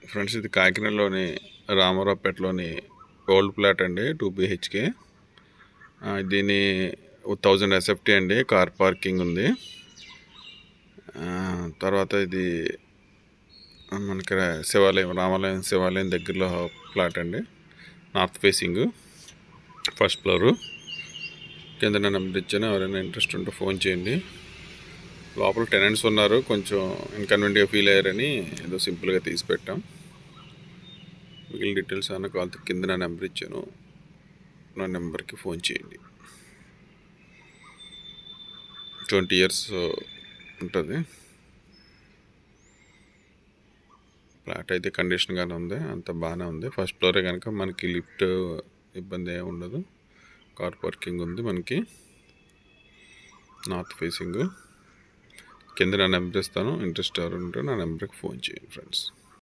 friends ఇది కాకినాడలోని రామారావుపేటలోని ఓల్డ్ ప్లాట్ అండి టూ బిహెచ్కే దీని థౌజండ్ ఎస్ఎఫ్టీ అండి కార్ పార్కింగ్ ఉంది ఆ, తర్వాత ఇది మనకి శివాలయం రామాలయం శివాలయం దగ్గరలో ప్లాట్ అండి నార్త్ ఫేసింగ్ ఫస్ట్ ఫ్లోరు కింద నేను నెంబర్ ఇచ్చాను ఎవరైనా ఇంట్రెస్ట్ ఉంటే ఫోన్ చేయండి లోపల టెనెంట్స్ ఉన్నారు కొంచెం ఇన్కన్వీనియంట్గా ఫీల్ అయ్యారని ఏదో సింపుల్గా తీసి పెట్టాం మిగిలిన డీటెయిల్స్ అన్న కాల్ కింద నా నెంబర్ ఇచ్చాను నా నెంబర్కి ఫోన్ చేయండి ట్వంటీ ఇయర్స్ ఉంటుంది ఫ్లాట్ అయితే కండిషన్గానే ఉంది అంత బాగానే ఉంది ఫస్ట్ ఫ్లోరే కనుక మనకి లిఫ్ట్ ఇబ్బంది ఏమి ఉండదు కార్ పార్కింగ్ ఉంది మనకి నార్త్ ఫేసింగ్ కింద నా నెంబర్ ఇస్తాను ఇంట్రెస్ట్ ఎవరు ఉంటే నా నెంబర్కి ఫోన్ చేయండి ఫ్రెండ్స్